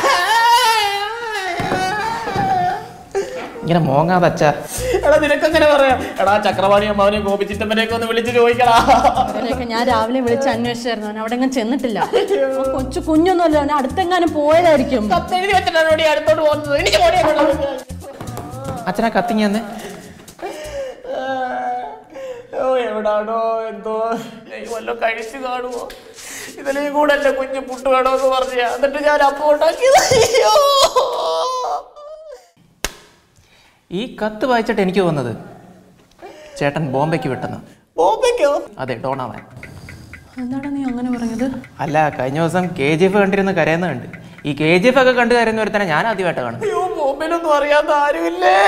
ഇങ്ങനെ മോങ്ങാതെ അച്ഛ എടാ നിനക്കെങ്ങനെ പറയാം എടാ ചക്രവാണി അമ്മാവനെ ഗോപിച്ചിട്ടമ്മനെയൊക്കെ ഒന്ന് വിളിച്ച് ചോദിക്കടാ അവരെയൊക്കെ ഞാൻ രാവിലെ വിളിച്ച് അന്വേഷിച്ചായിരുന്നു അവൻ അവിടെ എങ്ങും ചെന്നിട്ടില്ല ആ കൊച്ചു കുഞ്ഞൊന്നുമല്ല അവൻ അടുത്തെങ്ങാനും പോയതായിരിക്കും കത്തെഴുതി വെച്ചിട്ടാണ് ഓടി അടുത്തോട്ട് പോകുന്നത് എനിക്ക് ഓടിയാ അച്ഛനാ കത്തിങ് തന്നെ ഓ എവിടാണോ എന്തോ ദൈവം വല്ലതും കഴിച്ചു കാണുമോ ഇതിലെയും കൂടെ എന്റെ കുഞ്ഞ് പുട്ട് വേണമെന്ന് പറഞ്ഞ എന്നിട്ട് ഞാൻ അപ്പം ഉണ്ടാക്കിയത് അയ്യോ ഈ കത്ത് വായിച്ചിട്ട് എനിക്ക് തോന്നുന്നത് ചേട്ടൻ ബോംബെക്ക് വിട്ടെന്ന് ബോംബെക്കോ അതെ ഡോണാവാൻ എന്താണ് നീ അങ്ങനെ പറഞ്ഞത് അല്ല കഴിഞ്ഞ ദിവസം കെ ജി എഫ് കണ്ടിരുന്ന കരയുന്ന കണ്ട് ഈ കെ ജി എഫ് ഒക്കെ കണ്ടു കരയുന്ന ഒരുത്തനെ ഞാൻ ആദ്യമായിട്ട് കാണും അയ്യോ ബോംബെയിലൊന്നും അറിയാത്ത ആരുമില്ലേ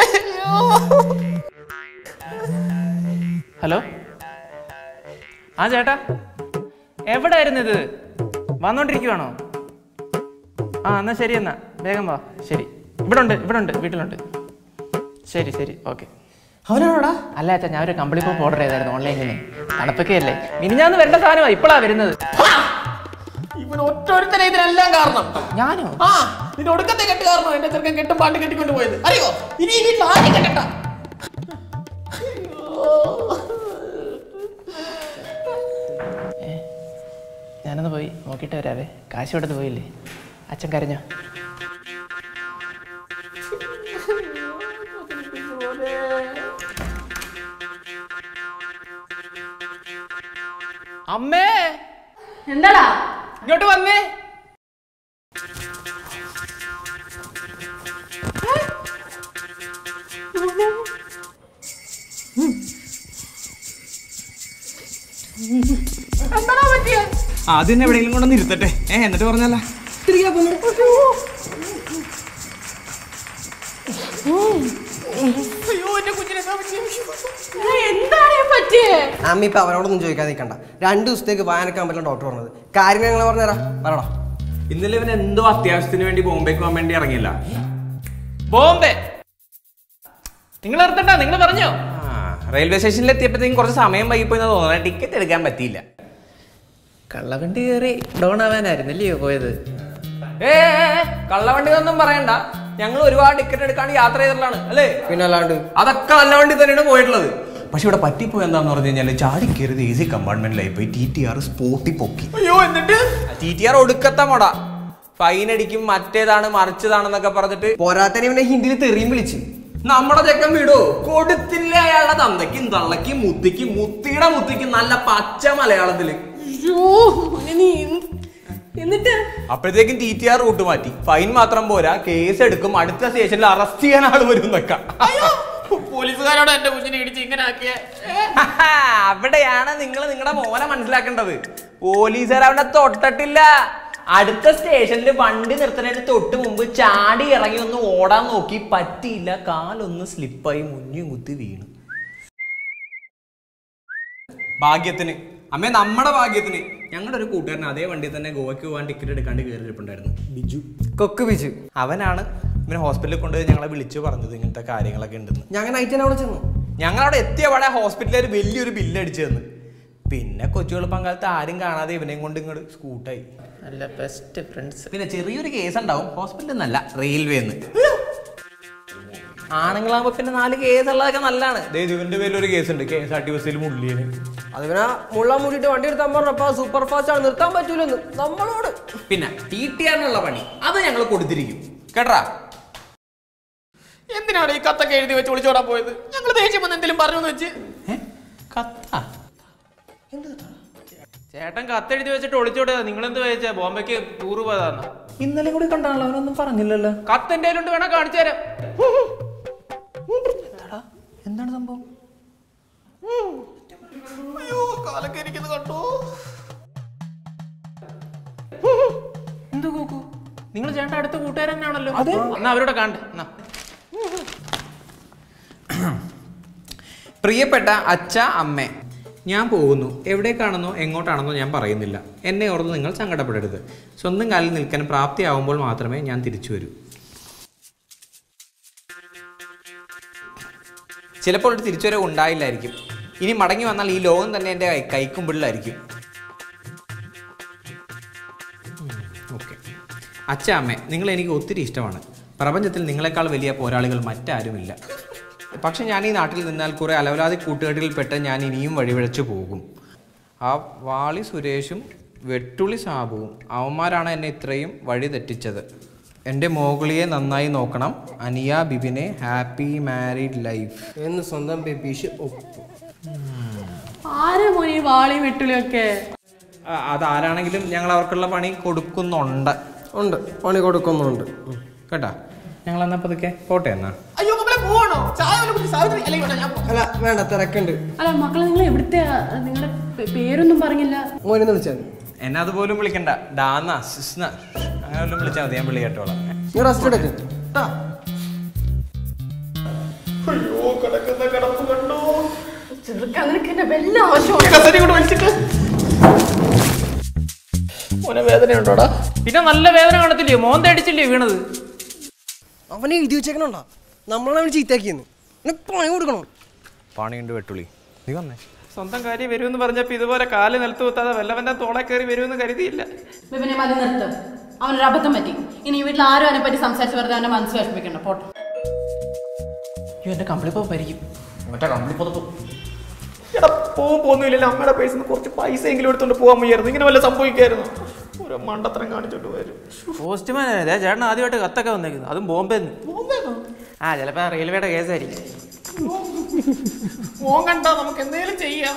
ഹലോ ആ ചേട്ടാ എവിടെയായിരുന്നു ഇത് വന്നോണ്ടിരിക്കുവാണോ ആ എന്നാ ശരി എന്നാ വേഗം വാ ശരി ഇവിടെ ഉണ്ട് ഇവിടെ ഉണ്ട് വീട്ടിലുണ്ട് ശരി ശരി ഓക്കെ അവനാണോടാ അല്ല അച്ഛാ ഞാൻ ഒരു കമ്പിളി പോപ്പ് ഓർഡർ ചെയ്തായിരുന്നു ഓൺലൈനിൽ നിന്ന് തണുപ്പൊക്കെ അല്ലേ മിനിഞ്ഞാന്ന് വരേണ്ട സാധനമാണ് ഇപ്പോഴാ വരുന്നത് ഇവൻ ഒറ്റൊരുത്തനെ ഇതിനെല്ലാം കാരണം ഞാനോ ആ നിന്റെ ഒടുക്കത്തെ കെട്ട് കാരണം എന്റെ ചെറുക്കൻ കെട്ടും പാട്ട് കെട്ടിക്കൊണ്ട് പോയത് അറിയോ ഇനി ഈ വീട്ടിൽ ആദ്യം കെട്ടട്ട ഞാനൊന്ന് പോയി നോക്കിയിട്ട് വരാവേ കാശ് കൊടുത്ത് പോയില്ലേ അച്ഛൻ കരഞ്ഞോ അമ്മേ എന്താടാ ഇങ്ങോട്ട് വന്നേ ആദ്യം എവിടെയെങ്കിലും കൊണ്ടൊന്ന് ഇരുത്തട്ടെ ഏ എന്നിട്ട് പറഞ്ഞല്ല അയ്യോ എന്റെ കുഞ്ഞിനെ എന്താണ് ഈ പറ്റിയേ അമ്മ ഇപ്പൊ അവരോടൊന്നും ചോദിക്കാതെ നിൽക്കണ്ട രണ്ടു ദിവസത്തേക്ക് വായനക്കാൻ പറ്റില്ല ഡോക്ടർ പറഞ്ഞത് കാര്യം ഞങ്ങൾ പറഞ്ഞുതരാ പറയടാ ഇന്നലെ ഇവൻ എന്തോ അത്യാവശ്യത്തിന് വേണ്ടി ബോംബെക്ക് പോകാൻ വേണ്ടി ഇറങ്ങിയില്ല ബോംബെ നിങ്ങൾ നിർത്തണ്ട നിങ്ങൾ പറഞ്ഞോ ആ, റെയിൽവേ സ്റ്റേഷനിൽ എത്തിയപ്പോഴത്തേക്കും കുറച്ച് സമയം വൈകിപ്പോയി തോന്നുന്നത് ടിക്കറ്റ് എടുക്കാൻ പറ്റിയില്ല കള്ളവണ്ടി കയറി ഡോൺ ആവാനായിരുന്നു അല്ലയോ പോയത് ഏ കള്ളവണ്ടി ഒന്നും പറയണ്ട ഞങ്ങൾ ഒരുപാട് ടിക്കറ്റ് എടുക്കാണ്ട് യാത്ര ചെയ്തിട്ടുള്ളതാണ് അല്ലേ പിന്നെ അല്ലാണ്ട് അതൊക്കെ നല്ല വണ്ടി തന്നെയാണ് പോയിട്ടുള്ളത് പക്ഷെ ഇവിടെ പറ്റിപ്പോയി എന്താന്ന് പറഞ്ഞു കഴിഞ്ഞാൽ ചാടി കയറിയത് എ സി കമ്പാർട്ട്മെന്റിലായി പോയി ടി ടി ആർ സ്പോട്ടി പൊക്കി അയ്യോ എന്നിട്ട് ടി ടി ആർ ഒടുക്കത്തെ മോട ഫൈൻ അടിക്കും മറ്റേതാണ് മറിച്ചതാണെന്നൊക്കെ പറഞ്ഞിട്ട് പോരാത്തനെ ഇവനെ ഹിന്ദിയിൽ തെറിയും വിളിച്ച് നമ്മുടെ ചെക്കൻ വിടോ കൊടുത്തില്ല അയാളുടെ തന്തയ്ക്കും തള്ളയ്ക്കും മുത്തിക്കും മുത്തിയുടെ മുത്തിക്കും നല്ല പച്ച മലയാളത്തില് എന്നിട്ട് അപ്പോഴത്തേക്കും ടി ടി ആർ റൂട്ട് മാറ്റി ഫൈൻ മാത്രം പോരാ കേസ് എടുക്കും അടുത്ത സ്റ്റേഷനിൽ അറസ്റ്റ് ചെയ്യാൻ ആള് വരും എന്നൊക്കെ പോലീസുകാരോട് എന്റെ കുഞ്ഞിനെ ഇടിച്ച് ഇങ്ങനെ ആക്കിയ അവിടെയാണ് നിങ്ങൾ നിങ്ങളുടെ മോനെ മനസ്സിലാക്കേണ്ടത് പോലീസുകാർ അവിടെ തൊട്ടിട്ടില്ല അടുത്ത സ്റ്റേഷനിൽ വണ്ടി നിർത്തുന്നതിന് തൊട്ട് മുമ്പ് ചാടി ഇറങ്ങി ഒന്ന് ഓടാൻ നോക്കി പറ്റിയില്ല കാലൊന്ന് സ്ലിപ്പായി മുന്നിയും കുത്തി വീണു ഭാഗ്യത്തിന് അമ്മേ നമ്മുടെ ഭാഗ്യത്തിന് ഞങ്ങളുടെ ഒരു കൂട്ടുകാരൻ അതേ വണ്ടി തന്നെ ഗോവയ്ക്ക് പോകാൻ ടിക്കറ്റ് എടുക്കാണ്ട് കയറിയിട്ടുണ്ടായിരുന്നു ബിജു കൊക്ക് പിച്ചു അവനാണ് ഇവനെ ഹോസ്പിറ്റലിൽ കൊണ്ടുപോയി ഞങ്ങളെ വിളിച്ചു പറഞ്ഞത് ഇങ്ങനത്തെ കാര്യങ്ങളൊക്കെ ഉണ്ടെന്ന് ഞങ്ങൾ നൈറ്റ് തന്നെ അവിടെ ചെന്നു ഞങ്ങൾ അവിടെ എത്തിയ അവിടെ ഹോസ്പിറ്റലിൽ ഒരു വലിയൊരു ബില്ല് അടിച്ചു തന്നു പിന്നെ കൊച്ചുകൾ പങ്കാലത്ത് ആരും കാണാതെ ഇവനെയും കൊണ്ട് ഇങ്ങോട്ട് സ്കൂട്ടായി നല്ല ബെസ്റ്റ് ഫ്രണ്ട്സ് പിന്നെ ചെറിയൊരു കേസ് ഉണ്ടാവും ഹോസ്പിറ്റലിൽ നിന്നല്ല റെയിൽവേ ആണുങ്ങളാകുമ്പോ പിന്നെ നാല് കേസ് ഉള്ളതൊക്കെ നല്ലതാണ് ദേജുവിന്റെ പേരിൽ ഒരു കേസ് ഉണ്ട് കെ എസ് ആർ ടി ബസ്സിൽ മുള്ളിയന് അത് പിന്നെ മുള്ളാൻ മൂടിയിട്ട് വണ്ടി എടുത്താൻ പറഞ്ഞപ്പോ സൂപ്പർ ഫാസ്റ്റ് ആണ് നിർത്താൻ പറ്റൂലെന്ന് നമ്മളോട് പിന്നെ ടി ടി ആറിനുള്ള പണി അത് ഞങ്ങൾ കൊടുത്തിരിക്കും കേട്ടാ എന്തിനാണ് ഈ കത്തൊക്കെ എഴുതി വെച്ച് ഒളിച്ചോടാൻ പോയത് ഞങ്ങൾ ദേഷ്യം വന്ന് എന്തെങ്കിലും പറഞ്ഞു എന്ന് വെച്ച് കത്താ ചേട്ടൻ കത്തെഴുതി വെച്ചിട്ട് ഒളിച്ചോടാ നിങ്ങൾ എന്ത് വെച്ചാ ബോംബെക്ക് ടൂർ പോയതാന്ന് ഇന്നലെ കൂടി കണ്ടാണല്ലോ അവനൊന്നും പറഞ്ഞില്ലല്ലോ കത്ത് എന്റെ കയ്യിലുണ്ട് വേണേ കാണിച്ചു തരാം എന്താണ് സംഭവം അയ്യോ കാലൊക്കെ ഇരിക്കുന്നത് കണ്ടോ എന്ത് കൂക്കു നിങ്ങൾ ചേട്ടൻ അടുത്ത കൂട്ടുകാരൻ തന്നെയാണല്ലോ എന്നാ അവരോട് കാണണ്ടേ എന്നാ പ്രിയപ്പെട്ട അച്ഛ അമ്മ ഞാൻ പോകുന്നു എവിടേക്കാണെന്നോ എങ്ങോട്ടാണെന്നോ ഞാൻ പറയുന്നില്ല എന്നെ ഓർത്ത് നിങ്ങൾ സങ്കടപ്പെടരുത് സ്വന്തം കാലിൽ നിൽക്കാൻ പ്രാപ്തിയാവുമ്പോൾ മാത്രമേ ഞാൻ തിരിച്ചു വരൂ ചിലപ്പോൾ ഒരു തിരിച്ചുവരവ് ഉണ്ടായില്ലായിരിക്കും ഇനി മടങ്ങി വന്നാൽ ഈ ലോകം തന്നെ എൻ്റെ കൈ കൈക്കുമ്പിളിലായിരിക്കും ഓക്കെ അച്ഛ അമ്മ നിങ്ങൾ എനിക്ക് ഒത്തിരി ഇഷ്ടമാണ് പ്രപഞ്ചത്തിൽ നിങ്ങളെക്കാൾ വലിയ പോരാളികൾ മറ്റാരുമില്ല പക്ഷെ ഞാൻ ഈ നാട്ടിൽ നിന്നാൽ കുറെ അലവലാതി കൂട്ടുകെട്ടിൽപ്പെട്ട് ഞാൻ ഇനിയും വഴിവിഴച്ചു പോകും ആ വാളി സുരേഷും വെട്ടുളി സാബുവും അവന്മാരാണ് എന്നെ ഇത്രയും വഴി തെറ്റിച്ചത് എൻ്റെ മോഗളിയെ നന്നായി നോക്കണം അനിയ ബിബിനെ ഹാപ്പി മാരീഡ് ലൈഫ് എന്ന് സ്വന്തം ബേബീഷ് ഒപ്പ് ആരാ മോനെ ഈ വാളിയും വെട്ടുളിയൊക്കെ അതാരാണെങ്കിലും ഞങ്ങൾ അവർക്കുള്ള പണി കൊടുക്കുന്നുണ്ട് ഉണ്ട് പണി കൊടുക്കുന്നുണ്ട് കേട്ടാ ഞങ്ങൾ എന്നാ പതുക്കെ പോട്ടെ എന്നാ അയ്യോ മക്കളെ പോകണോ ചായ വല്ലതും കുടിച്ച് സാവിത്രി അല്ലെങ്കിൽ വേണ്ട, ഞാൻ പോകാം. അല്ല വേണ്ട തിരക്കുണ്ട് അല്ല മക്കളെ നിങ്ങൾ എവിടുത്തെ നിങ്ങളുടെ പേരൊന്നും പറഞ്ഞില്ല മോനെന്ന് വിളിച്ചാൽ മതി എന്നെ അതുപോലും വിളിക്കണ്ട ഡാന്ന സിസ്ന അങ്ങനെ വല്ലതും വിളിച്ചാൽ മതി ഞാൻ വിളി കേട്ടോളാം നീ റെസ്റ്റ് എടുക്ക് ട്ടാ. ചെറുക്കാൻ നിനക്ക് എന്നെ വല്ല ആവശ്യമാണ് കസേര കൊണ്ട് വലിച്ചിട്ട് മോനെ വേദനയുണ്ടോടാ പിന്നെ നല്ല വേദന കാണത്തില്ലയോ മോൻ തേടിച്ചില്ലയോ വീണത് അവനെ എഴുതി വെച്ചേക്കണോണ്ടാ നമ്മളെ അവന് ചീത്താക്കിയെന്ന് നിനക്ക് പണി കൊടുക്കണോ പണിയുണ്ട് വെട്ടുള്ളി നീ വന്നേ സ്വന്തം കാര്യം വരുമെന്ന് പറഞ്ഞപ്പോ ഇതുപോലെ കാല് നിലത്ത് കുത്താതെ വല്ലവന്റെ തോളെ കയറി വരുമെന്ന് കരുതിയില്ല ബിബിനെ മതി നിർത്ത് അവനൊരു അബദ്ധം പറ്റി ഇനി ഈ വീട്ടിൽ ആരും അവനെ പറ്റി സംസാരിച്ച് വെറുതെ അവന്റെ മനസ്സ് വിഷമിക്കണ്ട പോട്ടെ അയ്യോ എന്റെ കമ്പിളിപ്പോ പരിക്കും മറ്റേ കമ്പിളി പുതപ്പ് എടാ പോകാൻ പോകുന്നില്ലല്ലോ അമ്മയുടെ പൈസ കുറച്ച് പൈസ എങ്കിലും എടുത്തോണ്ട് പോകാൻ വയ്യായിരുന്നു ഇങ്ങനെ വല്ല സംഭവിക്കായിരുന്നു ഓരോ മണ്ടത്തരം കാണിച്ചോണ്ട് വരും പോസ്റ്റ്മാൻ അതെ ചേട്ടൻ ആദ്യമായിട്ട് കത്തൊക്കെ വന്നേക്കുന്നു അതും ബോംബെ ആ ചിലപ്പോ റെയിൽവേയുടെ കേസായിരിക്കും മോൻ കണ്ടാ നമുക്ക് എന്തെങ്കിലും ചെയ്യാം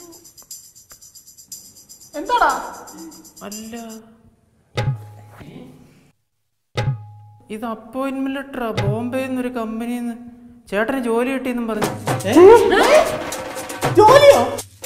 എന്താടാ അല്ല ഇത് അപ്പോയിന്റ്മെന്റ് ലെറ്ററാ ബോംബെ എന്നൊരു കമ്പനിയിൽ നിന്ന് ചേട്ടന് ജോലി കിട്ടിയെന്നും പറഞ്ഞു ജോലിയോ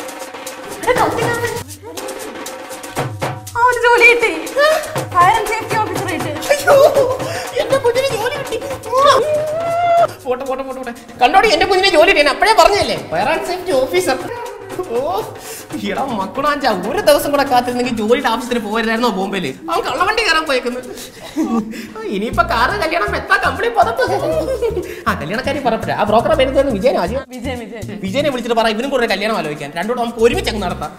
അവന് ജോലി കിട്ടി ഫയർ ആൻഡ് സേഫ്റ്റി ഓഫീസർ ആയിട്ട് അയ്യോ എന്റെ കുഞ്ഞിന് ജോലി കിട്ടി പോട്ടെ പോട്ടെ പോട്ടെ പോട്ടെ കണ്ടോടി എന്റെ കുഞ്ഞിനെ ജോലി കിട്ടി ഞാൻ അപ്പഴേ പറഞ്ഞല്ലേ ഫയർ ആൻഡ് സേഫ്റ്റി ഓഫീസർ ഓ എടാ മക്കുടാഞ്ച ഒരു ദിവസം കൂടെ കാത്തിരുന്നെങ്കിൽ ജോലിയുടെ ആവശ്യത്തിന് പോകരുതായിരുന്നോ ബോംബെയില് അവൻ കള്ളവണ്ടി കയറാൻ പോയേക്കുന്നു ഇനിയിപ്പൊ കാറ് കല്യാണം എത്താ കമ്പനി പതപ്പ് ആ കല്യാണക്കാരി പറഞ്ഞപ്പോഴേ ആ ബ്രോക്കറെ പേര് വിജയൻ ആദ്യം വിജയ് വിജയ് വിജയനെ വിളിച്ചിട്ട് പറ ഇവനും കൂടെ കല്യാണം ആലോചിക്കാൻ രണ്ടോട് നമുക്ക് ഒരുമിച്ച് അങ്ങ് നടത്താം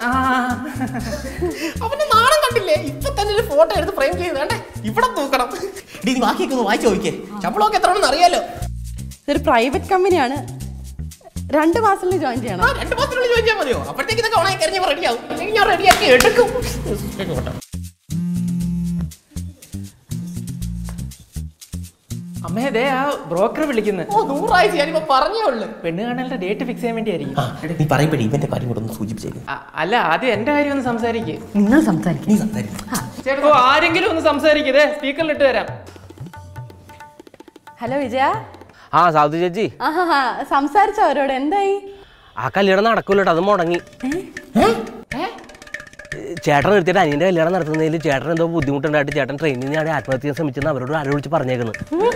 അവന്റെ നാണം കണ്ടില്ലേ ഇപ്പൊ തന്നെ ഒരു ഫോട്ടോ എടുത്ത് ഫ്രെയിം ചെയ്ത് വേണ്ടേ ഇവിടെ തൂക്കണം ഡി നീ ബാക്കിയൊക്കെ ഒന്ന് വായിച്ചു നോക്കിയേ ശമ്പളമൊക്കെ എത്രയാണെന്ന് അറിയാലോ ഇതൊരു പ്രൈവറ്റ് കമ്പനിയാണ് രണ്ട് മാസത്തിൽ ജോയിൻ ചെയ്യണം ആ രണ്ട് മാസത്തിനുള്ളിൽ ചോദിച്ചാൽ മതിയോ അപ്പോഴത്തേക്ക് ഇതൊക്കെ ഉണങ്ങി കഴിഞ്ഞാൽ റെഡി ആവും അല്ലെങ്കിൽ ഞാൻ റെഡിയാക്കി എടുക്കും കേട്ടോ. അമ്മേ ദേ ആ ബ്രോക്കർ വിളിക്കുന്നത് ഓ നൂറാഴ്ച ഞാനിപ്പോ പറഞ്ഞേ ഉള്ളു പെണ്ണ് കാണാനുള്ള ഡേറ്റ് ഫിക്സ് ചെയ്യാൻ വേണ്ടിയായിരിക്കും നീ പറയുമ്പോഴേ ഇവന്റെ കാര്യം കൂടെ ഒന്ന് സൂചിപ്പിച്ചേക്കും അ- അല്ല ആദ്യം എന്റെ കാര്യം ഒന്ന് സംസാരിക്കേ നിങ്ങൾ സംസാരിക്കും നീ സംസാരിക്കും ഓ ആരെങ്കിലും ഒന്ന് സംസാരിക്കതേ സ്പീക്കറിൽ ഇട്ട് തരാം ഹലോ വിജയ ആ സാധു ചേച്ചി ആഹാ സംസാരിച്ചോ അവരോട് എന്തായി ആ കല്യാണം നടക്കൂലട്ടോ അത് മുടങ്ങി ചേട്ടൻ നിർത്തിയിട്ട് അനിയന്റെ കല്യാണം നടത്തുന്നതിൽ ചേട്ടൻ എന്തോ ബുദ്ധിമുട്ടുണ്ടായിട്ട് ചേട്ടൻ ട്രെയിനിൽ നിന്ന് ഞാൻ ആത്മഹത്യ ചെയ്യാൻ ശ്രമിച്ചെന്ന് അവരോട് ആരോ വിളിച്ച് പറഞ്ഞേക്കുന്നു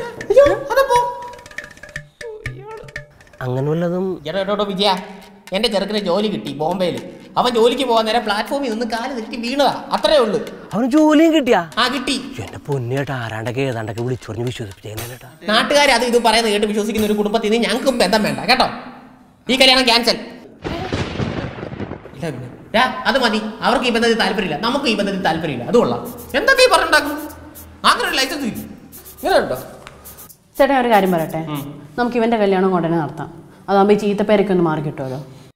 അങ്ങനെ വല്ലതും എടോ വിജയ എന്റെ ചെറുക്കിന് ജോലി കിട്ടി ബോംബെയിൽ അവൻ ജോലിക്ക് പോകാൻ നേരം പ്ലാറ്റ്ഫോമിൽ നിന്ന് കാല് തെറ്റി വീണതാ അത്രേ ഉള്ളൂ അവന് ജോലിയും കിട്ടിയാ ആ കിട്ടി എന്റെ പൊന്നേട്ടാ ആരാണ്ടൊക്കെ ഏതാണ്ടൊക്കെ വിളിച്ചു പറഞ്ഞ് വിശ്വസിപ്പിച്ചേട്ടാ നാട്ടുകാർ അത് ഇത് പറയുന്നത് കേട്ട് വിശ്വസിക്കുന്ന ഒരു കുടുംബത്തിൽ നിന്ന് ഞങ്ങൾക്കും ബന്ധം വേണ്ട കേട്ടോ ഈ കല്യാണം ക്യാൻസൽ ഇല്ല പിന്നെ. ഡാ, അത് മതി അവർക്ക് ഈ ബന്ധത്തിൽ താല്പര്യമില്ല നമുക്ക് ഈ ബന്ധത്തിൽ താല്പര്യമില്ല അത് കൊള്ളാം എന്തൊക്കെ ഈ പറഞ്ഞുണ്ടാക്കും അങ്ങനെ ഒരു ലൈസൻസ് ഇല്ല ഇങ്ങനെ ഉണ്ടോ ചേട്ടാ ഒരു കാര്യം പറയട്ടെ നമുക്ക് ഇവന്റെ കല്യാണം ഉടനെ നടത്താം അതാകുമ്പോൾ ഈ ചീത്തപ്പേരൊക്കെ ഒന്ന് മാറി കിട്ടുമല്ലോ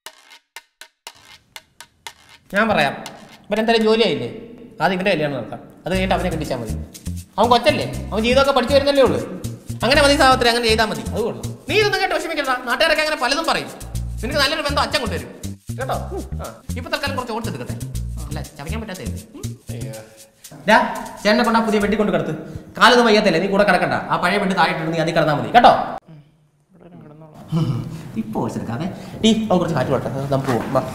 ഞാൻ പറയാം ഇവൻ എന്തായാലും ജോലിയായില്ലേ ആദ്യം ഇവന്റെ കല്യാണം നടത്താം അത് കഴിഞ്ഞിട്ട് അവനെ കെട്ടിച്ചാൽ മതി അവൻ കൊച്ചല്ലേ അവൻ ജീവിതമൊക്കെ പഠിച്ചു വരുന്നല്ലേ ഉള്ളൂ അങ്ങനെ മതി സാഹത്തിൽ അങ്ങനെ ചെയ്താൽ മതി അത് കൊള്ളാം നീ ഇതൊന്നും കേട്ട് വിഷമിക്കണ്ട നാട്ടുകാരൊക്കെ അങ്ങനെ പലതും പറയും നിനക്ക് നല്ലൊരു ബന്ധം അച്ഛൻ കൊണ്ടുവരും കേട്ടോ ആ. ഇപ്പൊ തൽക്കാലം കുറച്ച് ഓട്സ് എടുക്കട്ടെ അല്ല ചവയ്ക്കാൻ പറ്റാത്തേ ഡാ ചേട്ടനെ കൊണ്ടാ പുതിയ വെട്ടി കൊണ്ട് കിടത്ത് കാലൊന്നും വയ്യാത്തല്ലേ നീ കൂടെ കിടക്കണ്ട ആ പഴയ വെട്ടി താഴെ നീ അതിൽ കിടന്നാൽ മതി കേട്ടോ ഇപ്പൊ ഓട്സ് എടുക്കാതെ ടീ അവൻ കുറച്ച് കാറ്റ് പോട്ടെ നമുക്ക് പോവാം വാ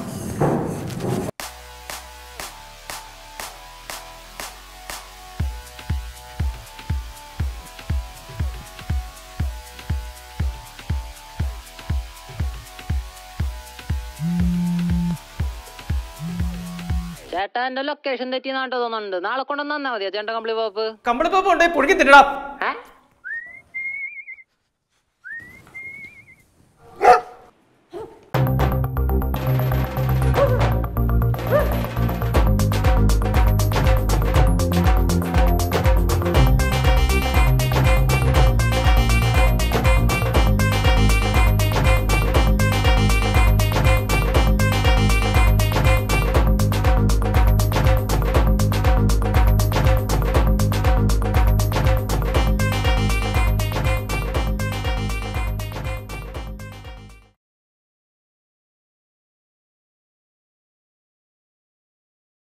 ചേട്ടാ എന്റെ ലൊക്കേഷൻ തെറ്റി നാട്ടോ തോന്നുന്നുണ്ട് നാളെ കൊണ്ടുവന്നാ മതിയോ ചേട്ടൻ കമ്പിളി പോപ്പ് കമ്പിളിപ്പോപ്പ് ഉണ്ടെങ്കിൽ പൊടിക്ക് തിരിടാം